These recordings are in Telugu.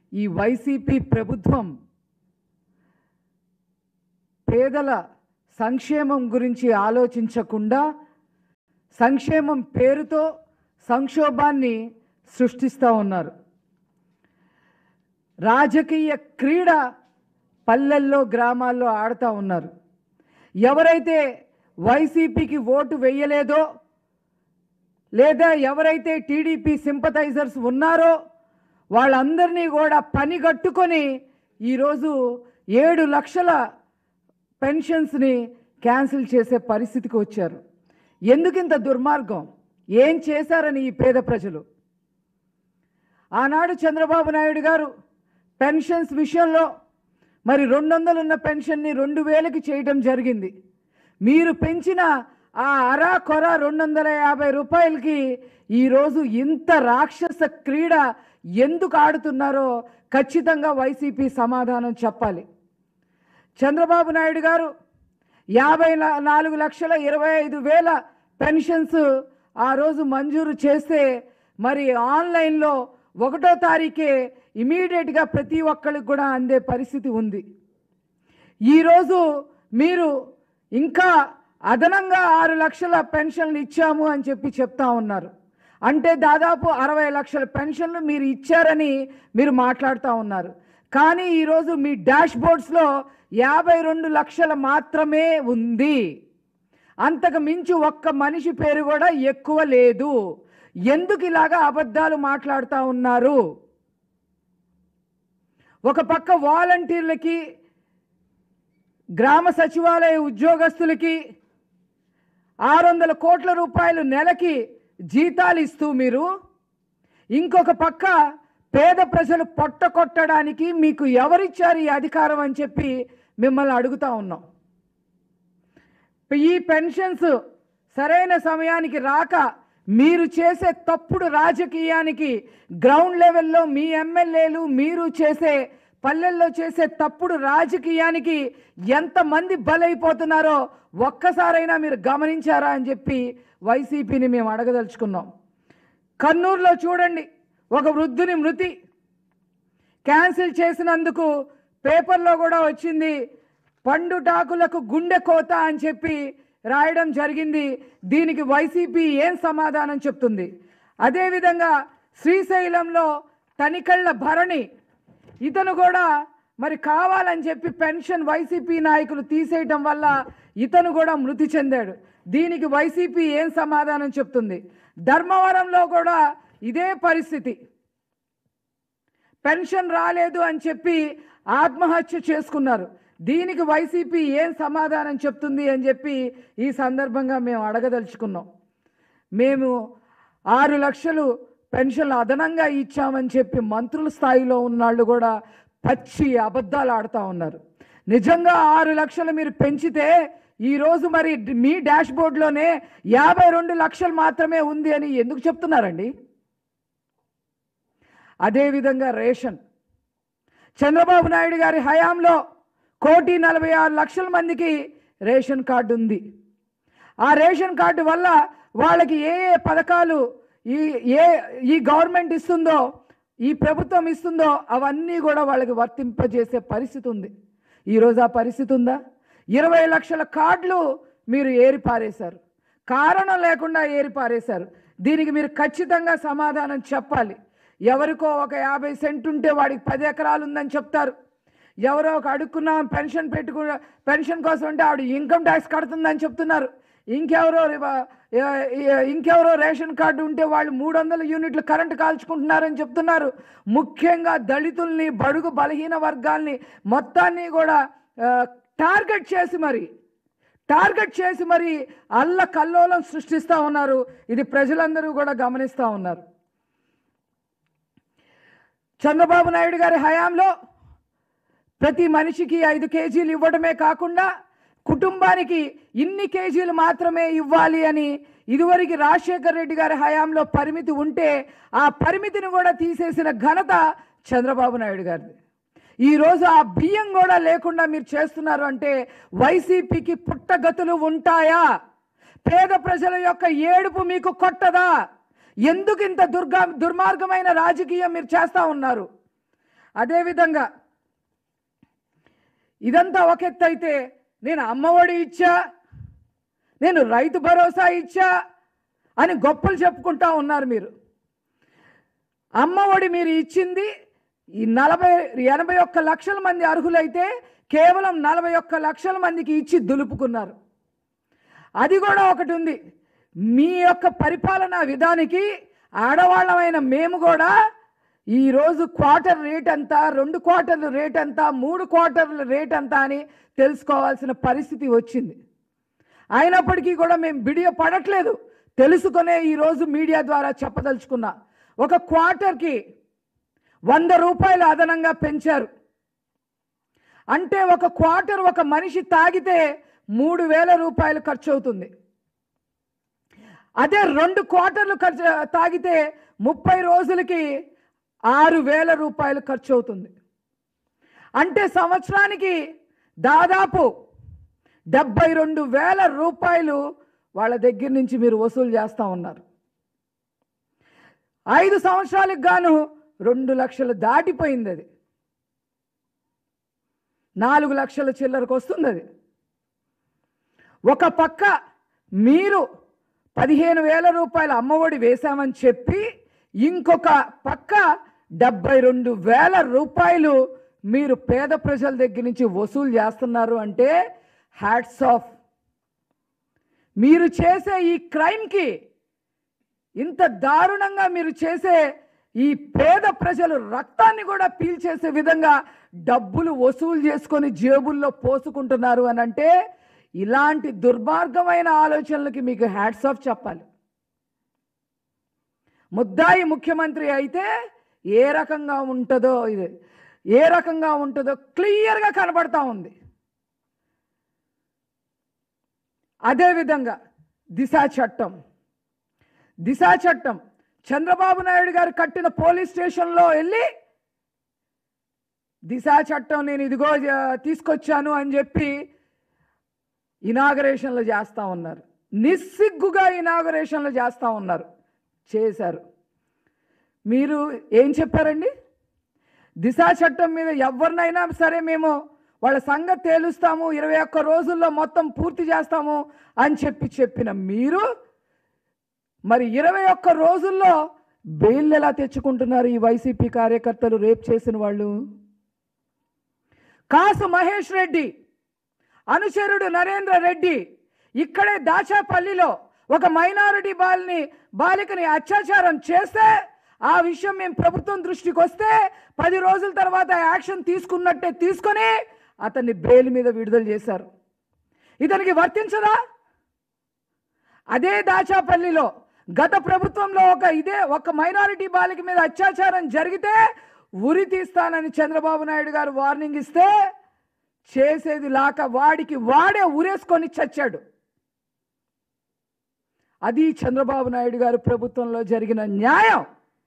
ఈ వైసీపీ ప్రభుత్వం పేదల సంక్షేమం గురించి ఆలోచించకుండా సంక్షేమం పేరుతో సంక్షోభాన్ని సృష్టిస్తూ ఉన్నారు రాజకీయ క్రీడ పల్లెల్లో గ్రామాల్లో ఆడుతూ ఉన్నారు ఎవరైతే వైసీపీకి ఓటు వేయలేదో లేదా ఎవరైతే టీడీపీ సింపథైజర్స్ ఉన్నారో వాళ్ళందరినీ కూడా పని కట్టుకొని ఈరోజు ఏడు లక్షల పెన్షన్స్ని క్యాన్సిల్ చేసే పరిస్థితికి వచ్చారు ఎందుకు ఇంత దుర్మార్గం ఏం చేశారని ఈ పేద ప్రజలు ఆనాడు చంద్రబాబు నాయుడు గారు పెన్షన్స్ విషయంలో మరి రెండు వందలు ఉన్న పెన్షన్ని రెండు వేలకి చేయటం జరిగింది మీరు పెంచిన ఆ అరా కొర రెండు వందల యాభై రూపాయలకి ఈరోజు ఇంత రాక్షస క్రీడ ఎందుకు ఆడుతున్నారో ఖచ్చితంగా వైసీపీ సమాధానం చెప్పాలి చంద్రబాబు నాయుడు గారు యాభై లా- నాలుగు లక్షల ఇరవై ఐదు వేల పెన్షన్స్ ఆ రోజు మంజూరు చేస్తే మరి ఆన్లైన్లో ఒకటో తారీఖే ఇమీడియట్గా ప్రతి ఒక్కరికి కూడా అందే పరిస్థితి ఉంది ఈరోజు మీరు ఇంకా అదనంగా ఆరు లక్షల పెన్షన్లు ఇచ్చాము అని చెప్పి చెప్తా ఉన్నారు అంటే దాదాపు అరవై లక్షల పెన్షన్లు మీరు ఇచ్చారని మీరు మాట్లాడుతూ ఉన్నారు కానీ ఈరోజు మీ డాష్ బోర్డ్స్లో యాభై రెండు లక్షల మాత్రమే ఉంది అంతకు మించి ఒక్క మనిషి పేరు కూడా ఎక్కువ లేదు ఎందుకు ఇలాగా అబద్ధాలు మాట్లాడుతూ ఉన్నారు ఒక పక్క వాలంటీర్లకి గ్రామ సచివాలయ ఉద్యోగస్తులకి ఆరు వందల కోట్ల రూపాయలు నెలకి జీతాలు ఇస్తూ మీరు ఇంకొక పక్క పేద ప్రజలు పొట్ట కొట్టడానికి మీకు ఎవరిచ్చారు ఈ అధికారం అని చెప్పి మిమ్మల్ని అడుగుతా ఉన్నాం ఈ పెన్షన్స్ సరైన సమయానికి రాక మీరు చేసే తప్పుడు రాజకీయానికి గ్రౌండ్ లెవెల్లో మీ ఎమ్మెల్యేలు మీరు చేసే పల్లెల్లో చేసే తప్పుడు రాజకీయానికి ఎంతమంది బలైపోతున్నారో ఒక్కసారైనా మీరు గమనించారా అని చెప్పి వైసీపీని మేము అడగదలుచుకున్నాం కర్నూలులో చూడండి ఒక వృద్ధుని మృతి క్యాన్సిల్ చేసినందుకు పేపర్లో కూడా వచ్చింది పండుటాకులకు గుండె కోత అని చెప్పి రాయడం జరిగింది దీనికి వైసీపీ ఏం సమాధానం చెప్తుంది అదేవిధంగా శ్రీశైలంలో తనికళ్ళ భరణి ఇతను కూడా మరి కావాలని చెప్పి పెన్షన్ వైసీపీ నాయకులు తీసేయటం వల్ల ఇతను కూడా మృతి చెందాడు దీనికి వైసీపీ ఏం సమాధానం చెప్తుంది ధర్మవరంలో కూడా ఇదే పరిస్థితి పెన్షన్ రాలేదు అని చెప్పి ఆత్మహత్య చేసుకున్నారు దీనికి వైసీపీ ఏం సమాధానం చెప్తుంది అని చెప్పి ఈ సందర్భంగా మేము అడగదలుచుకున్నాం మేము ఆరు లక్షలు పెన్షన్లు అదనంగా ఇచ్చామని చెప్పి మంత్రుల స్థాయిలో ఉన్నాళ్ళు కూడా పచ్చి అబద్ధాలు ఆడుతూ ఉన్నారు నిజంగా ఆరు లక్షలు మీరు పెంచితే ఈరోజు మరి మీ డాష్ బోర్డ్లోనే యాభై రెండు లక్షలు మాత్రమే ఉంది అని ఎందుకు చెప్తున్నారండి అదేవిధంగా రేషన్ చంద్రబాబు నాయుడు గారి హయాంలో కోటి నలభై ఆరు లక్షల మందికి రేషన్ కార్డు ఉంది ఆ రేషన్ కార్డు వల్ల వాళ్ళకి ఏ ఏ పథకాలు ఈ ఏ ఈ గవర్నమెంట్ ఇస్తుందో ఈ ప్రభుత్వం ఇస్తుందో అవన్నీ కూడా వాళ్ళకి వర్తింపజేసే పరిస్థితి ఉంది ఈరోజు ఆ పరిస్థితి ఉందా ఇరవై లక్షల కార్డులు మీరు ఏరి పారేశారు కారణం లేకుండా ఏరి పారేశారు దీనికి మీరు ఖచ్చితంగా సమాధానం చెప్పాలి ఎవరికో ఒక యాభై సెంట్ ఉంటే వాడికి పది ఎకరాలు ఉందని చెప్తారు ఎవరో ఒక అడుక్కున్నాం పెన్షన్ పెట్టుకు పెన్షన్ కోసం అంటే ఆవిడ ఇన్కమ్ ట్యాక్స్ కడుతుందని చెప్తున్నారు ఇంకెవరో రివ- ఏ- ఏ- ఇంకెవరో రేషన్ కార్డు ఉంటే వాళ్ళు మూడు వందల యూనిట్లు కరెంటు కాల్చుకుంటున్నారని చెప్తున్నారు ముఖ్యంగా దళితుల్ని బడుగు బలహీన వర్గాల్ని మొత్తాన్ని కూడా ఆ, టార్గెట్ చేసి మరి టార్గెట్ చేసి మరి అల్ల కల్లోలం సృష్టిస్తూ ఉన్నారు ఇది ప్రజలందరూ కూడా గమనిస్తూ ఉన్నారు చంద్రబాబు నాయుడు గారి హయాంలో ప్రతి మనిషికి ఐదు కేజీలు ఇవ్వడమే కాకుండా కుటుంబానికి ఇన్ని కేజీలు మాత్రమే ఇవ్వాలి అని ఇదివరకు రాజశేఖర్ రెడ్డి గారి హయాంలో పరిమితి ఉంటే ఆ పరిమితిని కూడా తీసేసిన ఘనత చంద్రబాబు నాయుడు గారిది ఈరోజు ఆ బియ్యం కూడా లేకుండా మీరు చేస్తున్నారు అంటే వైసీపీకి పుట్టగతులు ఉంటాయా పేద ప్రజల యొక్క ఏడుపు మీకు కొట్టదా ఎందుకు ఇంత దుర్గా దుర్మార్గమైన రాజకీయం మీరు చేస్తా ఉన్నారు అదేవిధంగా ఇదంతా ఒక ఎత్తు అయితే నేను అమ్మఒడి ఇచ్చా నేను రైతు భరోసా ఇచ్చా అని గొప్పలు చెప్పుకుంటా ఉన్నారు మీరు అమ్మఒడి మీరు ఇచ్చింది ఈ నలభై ఎనభై ఒక్క లక్షల మంది అర్హులైతే కేవలం నలభై ఒక్క లక్షల మందికి ఇచ్చి దులుపుకున్నారు అది కూడా ఒకటి ఉంది మీ యొక్క పరిపాలనా విధానికి ఆడవాళ్ళమైన మేము కూడా ఈరోజు క్వార్టర్ రేట్ ఎంత రెండు క్వార్టర్ల రేట్ ఎంత మూడు క్వార్టర్ల రేట్ ఎంత అని తెలుసుకోవాల్సిన పరిస్థితి వచ్చింది అయినప్పటికీ కూడా మేము బిడియ పడట్లేదు తెలుసుకునే ఈరోజు మీడియా ద్వారా చెప్పదలుచుకున్నా ఒక క్వార్టర్కి వంద రూపాయలు అదనంగా పెంచారు అంటే ఒక క్వార్టర్ ఒక మనిషి తాగితే మూడు వేల రూపాయలు ఖర్చు అవుతుంది అదే రెండు క్వార్టర్లు ఖర్చు తాగితే ముప్పై రోజులకి ఆరు వేల రూపాయలు ఖర్చు అవుతుంది అంటే సంవత్సరానికి దాదాపు డెబ్బై రెండు వేల రూపాయలు వాళ్ళ దగ్గర నుంచి మీరు వసూలు చేస్తూ ఉన్నారు ఐదు సంవత్సరాలకు గాను రెండు లక్షలు దాటిపోయింది అది నాలుగు లక్షల చిల్లరకు వస్తుంది అది ఒక పక్క మీరు పదిహేను వేల రూపాయల అమ్మఒడి వేశామని చెప్పి ఇంకొక పక్క డెబ్బై రెండు వేల రూపాయలు మీరు పేద ప్రజల దగ్గర నుంచి వసూలు చేస్తున్నారు అంటే హ్యాట్స్ ఆఫ్ మీరు చేసే ఈ క్రైమ్కి ఇంత దారుణంగా మీరు చేసే ఈ పేద ప్రజలు రక్తాన్ని కూడా పీల్చేసే విధంగా డబ్బులు వసూలు చేసుకొని జేబుల్లో పోసుకుంటున్నారు అని అంటే ఇలాంటి దుర్మార్గమైన ఆలోచనలకి మీకు హ్యాట్స్ ఆఫ్ చెప్పాలి ముద్దాయి ముఖ్యమంత్రి అయితే ఏ రకంగా ఉంటుందో ఇది ఏ రకంగా ఉంటుందో క్లియర్గా కనబడతా ఉంది అదేవిధంగా దిశ చట్టం దిశ చట్టం చంద్రబాబు నాయుడు గారు కట్టిన పోలీస్ స్టేషన్లో వెళ్ళి దిశ చట్టం నేను ఇదిగో జ- తీసుకొచ్చాను అని చెప్పి ఇనాగరేషన్లు చేస్తూ ఉన్నారు నిస్సిగ్గుగా ఇనాగరేషన్లు చేస్తూ ఉన్నారు చేశారు మీరు ఏం చెప్పారండి దిశ చట్టం మీద ఎవరినైనా సరే మేము వాళ్ళ సంగతి తేలుస్తాము ఇరవై ఒక్క రోజుల్లో మొత్తం పూర్తి చేస్తాము అని చెప్పి చెప్పిన మీరు మరి ఇరవై ఒక్క రోజుల్లో బెయిల్ ఎలా తెచ్చుకుంటున్నారు ఈ వైసీపీ కార్యకర్తలు రేప్ చేసిన వాళ్ళు కాసు మహేష్ రెడ్డి అనుచరుడు నరేంద్ర రెడ్డి ఇక్కడే దాచాపల్లిలో ఒక మైనారిటీ బాలిని బాలికని అత్యాచారం చేస్తే ఆ విషయం మేము ప్రభుత్వం దృష్టికి వస్తే పది రోజుల తర్వాత యాక్షన్ తీసుకున్నట్టే తీసుకొని అతన్ని బెయిల్ మీద విడుదల చేశారు ఇతనికి వర్తించదా అదే దాచాపల్లిలో గత ప్రభుత్వంలో ఒక ఇదే ఒక మైనారిటీ బాలిక మీద అత్యాచారం జరిగితే ఉరి తీస్తానని చంద్రబాబు నాయుడు గారు వార్నింగ్ ఇస్తే చేసేది లాక వాడికి వాడే ఉరేసుకొని చచ్చాడు అది చంద్రబాబు నాయుడు గారు ప్రభుత్వంలో జరిగిన న్యాయం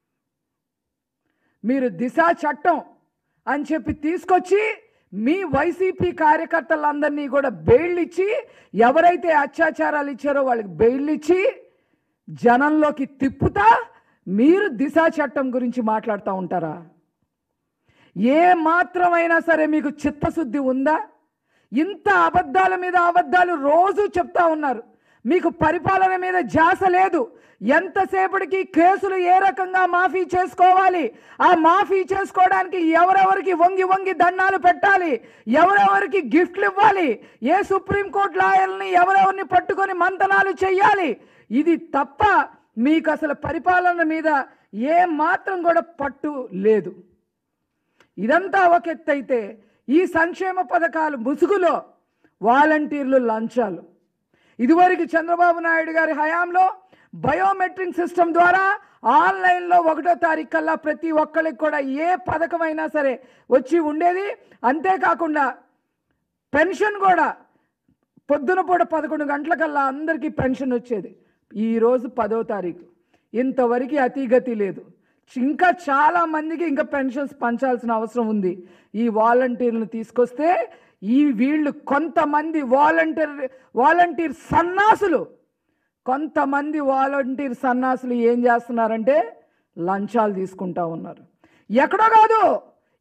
మీరు దిశ చట్టం అని చెప్పి తీసుకొచ్చి మీ వైసీపీ కార్యకర్తలందరినీ కూడా బెయిల్ ఇచ్చి ఎవరైతే అత్యాచారాలు ఇచ్చారో వాళ్ళకి బెయిల్ ఇచ్చి జనంలోకి తిప్పుతా మీరు దిశ చట్టం గురించి మాట్లాడుతూ ఉంటారా ఏ మాత్రమైనా సరే మీకు చిత్తశుద్ధి ఉందా ఇంత అబద్ధాల మీద అబద్ధాలు రోజు చెప్తా ఉన్నారు మీకు పరిపాలన మీద ధ్యాస లేదు ఎంతసేపటికి కేసులు ఏ రకంగా మాఫీ చేసుకోవాలి ఆ మాఫీ చేసుకోవడానికి ఎవరెవరికి వంగి వంగి దండాలు పెట్టాలి ఎవరెవరికి గిఫ్ట్లు ఇవ్వాలి ఏ సుప్రీంకోర్టు లాయర్ని ఎవరెవరిని పట్టుకొని మంతనాలు చెయ్యాలి ఇది తప్ప మీకు అసలు పరిపాలన మీద ఏ మాత్రం కూడా పట్టు లేదు ఇదంతా ఒక ఎత్తు అయితే ఈ సంక్షేమ పథకాలు ముసుగులో వాలంటీర్లు లంచాలు ఇదివరకు చంద్రబాబు నాయుడు గారి హయాంలో బయోమెట్రిక్ సిస్టమ్ ద్వారా ఆన్లైన్లో ఒకటో తారీఖు కల్లా ప్రతి ఒక్కరికి కూడా ఏ పథకమైనా సరే వచ్చి ఉండేది అంతేకాకుండా పెన్షన్ కూడా పొద్దున పూట పదకొండు గంటలకల్లా అందరికీ పెన్షన్ వచ్చేది ఈరోజు పదో తారీఖు ఇంతవరకు అతిగతి లేదు ఇంకా చాలా మందికి ఇంకా పెన్షన్స్ పంచాల్సిన అవసరం ఉంది ఈ వాలంటీర్లను తీసుకొస్తే ఈ వీళ్ళు కొంతమంది వాలంటీర్ వాలంటీర్ సన్నాసులు కొంతమంది వాలంటీర్ సన్నాసులు ఏం చేస్తున్నారంటే లంచాలు తీసుకుంటా ఉన్నారు ఎక్కడో కాదు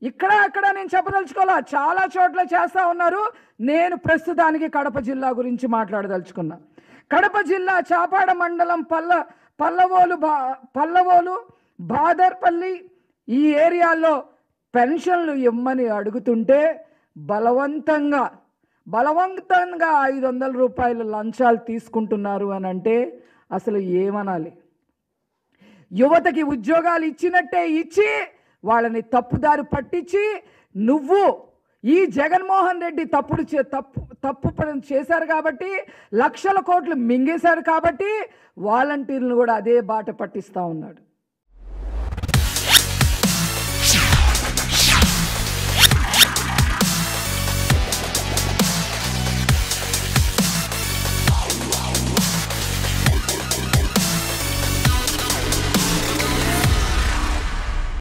ఇక్కడ అక్కడ నేను చెప్పదలుచుకోవాలా చాలా చోట్ల చేస్తూ ఉన్నారు నేను ప్రస్తుతానికి కడప జిల్లా గురించి మాట్లాడదలుచుకున్నా కడప జిల్లా చాపాడ మండలం పల్ల పల్లవోలు బా పల్లవోలు బాదర్పల్లి ఈ ఏరియాలో పెన్షన్లు ఇమ్మని అడుగుతుంటే బలవంతంగా బలవంతంగా ఐదు వందల రూపాయలు లంచాలు తీసుకుంటున్నారు అని అంటే అసలు ఏమనాలి యువతకి ఉద్యోగాలు ఇచ్చినట్టే ఇచ్చి వాళ్ళని తప్పుదారి పట్టించి నువ్వు ఈ జగన్మోహన్ రెడ్డి తప్పుడు చే తప్పు తప్పు పని చేశారు కాబట్టి లక్షల కోట్లు మింగేశారు కాబట్టి వాలంటీర్లను కూడా అదే బాట పట్టిస్తూ ఉన్నాడు